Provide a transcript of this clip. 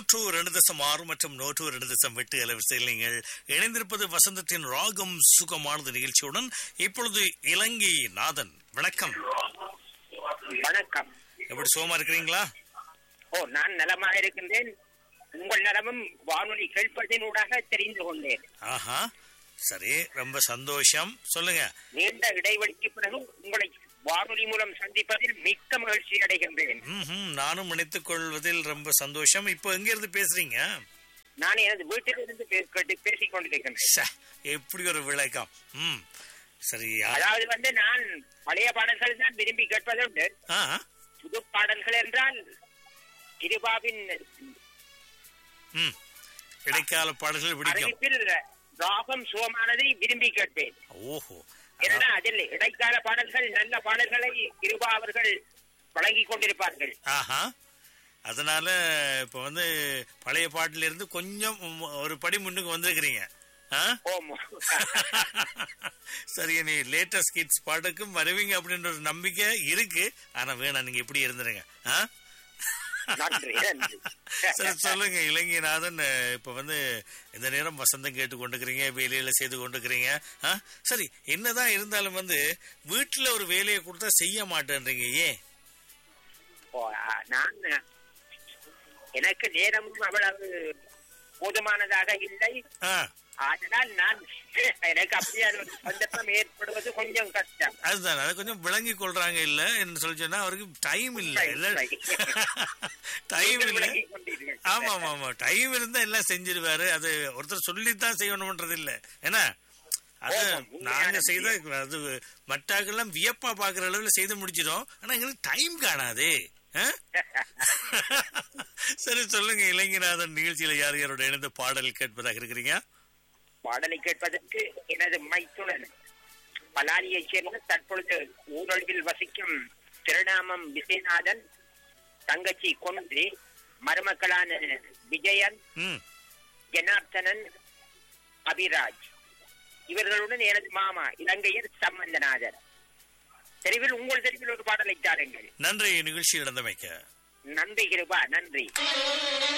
நூற்று ரெண்டு தசம் ஆறு மற்றும் நூற்று ரெண்டு தசம் எட்டு அலைவரிசையில் நீங்கள் இணைந்திருப்பது வசந்தத்தின் ராகம் சுகமானது நிகழ்ச்சியுடன் இப்பொழுது இலங்கை நாதன் வணக்கம் வணக்கம் எப்படி சுகமா இருக்கிறீங்களா ஓ நான் நலமாக இருக்கின்றேன் உங்கள் நலமும் வானொலி கேட்பதினூடாக தெரிந்து கொண்டேன் ஆஹா சரி ரொம்ப சந்தோஷம் சொல்லுங்க நீண்ட இடைவெளிக்கு பிறகு உங்களை வானொலி மூலம் சந்திப்பதில் மிக்க மகிழ்ச்சி அடைகின்றேன் ம்ஹும், நானும் நினைத்துக் கொள்வதில் ரொம்ப சந்தோஷம் இப்போ எங்க இருந்து பேசுறீங்க நான் எனது வீட்டிலிருந்து பே- கேட்டு பேசிக் கொண்டிருக்கின்றேன் ச்சே, எப்படி ஒரு விளக்கம் ம் சரி யா- அதாவது வந்து நான் பழைய பாடல்கள் தான் விரும்பி கேட்பதுண்டு ஆ புது பாடல்கள் என்றால் கிருபாவின் ம் இடைக்கால பாடல்கள் பிடிக்கும் அறிவிப்பில் ராகம் சுகமானதை விரும்பி கேட்பேன் ஓஹோ ஏன்னா அதில் இடைக்கால பாடல்கள் நல்ல பாடல்களை கிருபா அவர்கள் வழங்கிக் கொண்டிருப்பார்கள் ஆஹா அதனால இப்ப வந்து பழைய பாட்டுல இருந்து கொஞ்சம் மு- ஒரு படி முன்னுக்கு வந்திருக்கிறீங்க ஆ? ஓம் சரி நீ லேட்டஸ்ட் கிட்ஸ் பாட்டுக்கும் வருவீங்க அப்படின்ற ஒரு நம்பிக்கை இருக்கு ஆனா வேணாம் நீங்க இப்படி இருந்துருங்க ஆ? நன்றி நன்றி சரி சொல்லுங்க இளைஞநாதன் அஹ், இப்ப வந்து இந்த நேரம் வசந்தம் கேட்டு கொண்டுக்கிறீங்க வேலையில செய்து கொண்டுக்கிறீங்க ஆ? சரி என்னதான் இருந்தாலும் வந்து வீட்டுல ஒரு வேலையை கொடுத்தா செய்ய மாட்டேன்றீங்க ஏன் ஓ, ஆ, நான் எனக்கு நேரமும் அவ்வளவு போதுமானதாக இல்லை ஆ அதனால் நான் எனக்கு அப்படியான ஒரு சந்தர்ப்பம் ஏற்படுவது கொஞ்சம் கஷ்டம் அதுதான் அதை கொஞ்சம் விளங்கி கொள்றாங்க இல்ல என்று சொல்லி சொன்னா அவருக்கு டைம் இல்ல இல்ல டைம் நீங்கள் இல்ல விளங்கிக் கொண்டீர்கள். ஆமா ஆமா ஆமா டைம் இருந்தா எல்லாம் செஞ்சிருவாரு அது ஒருத்தர் சொல்லித்தான் செய்யணும்ன்றது இல்ல ஏன்னா அது ஆமாம், உண்மையான நாங்க செய்த விஷயம். அது மற்றாக்கெல்லாம் வியப்பா பாக்குற அளவுல செய்து முடிச்சிடும் ஆனா எங்களுக்கு டைம் காணாதே ஆ? சரி சொல்லுங்க இளைஞராதன் நிகழ்ச்சியில யார் யாரோட இணைந்து பாடல் கேட்பதாக இருக்கிறீங்க பாடலை கேட்பதற்கு எனது மைத்துனர் பலாலியைச் சேர்ந்த தற்பொழுது ஊரொழிவில் வசிக்கும் திருநாமம் விஜயநாதன் தங்கச்சி கொன்று மருமக்களான விஜயன் ம் ஜனார்த்தனன் அபிராஜ் இவர்களுடன் எனது மாமா இலங்கையர் சம்பந்தநாதன் தெருவில் உங்கள் தெருவில் ஒரு பாடலை தாருங்கள் நன்றி நிகழ்ச்சி நடந்தமைக்க நன்றி கிருபா நன்றி